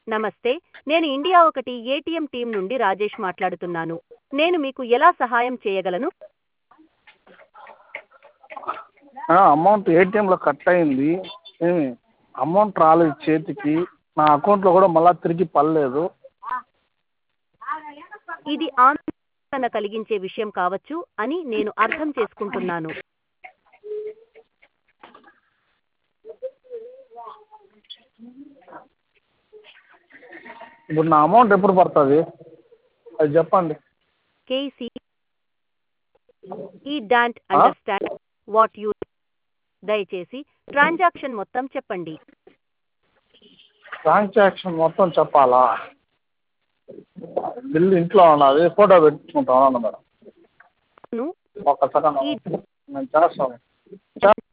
నమస్తే నేను ఇండియా ఒకటి ఏటీఎం టీం నుండి రాజేష్ మాట్లాడుతున్నాను నేను మీకు ఎలా సహాయం చేయగలను అమౌంట్ ఏటీఎంలో కట్ అయింది ఏమి అమౌంట్ రాలేదు చేతికి నా అకౌంట్లో కూడా మళ్ళీ తిరిగి పడలేదు ఇది ఆందోళన కలిగించే విషయం కావచ్చు అని నేను అర్థం చేసుకుంటున్నాను ఇప్పుడు నా అమౌంట్ ఎప్పుడు పడుతుంది అది చెప్పండి కేసీ ఈ డాంట్ అండర్స్టాండ్ వాట్ యూ దయచేసి ట్రాన్సాక్షన్ మొత్తం చెప్పండి ట్రాన్సాక్షన్ మొత్తం చెప్పాలా బిల్లు ఇంట్లో ఉన్నది ఫోటో పెట్టుకుంటాను మేడం ను ఒక్క సెకండ్ ఈ నేను చేస్తాను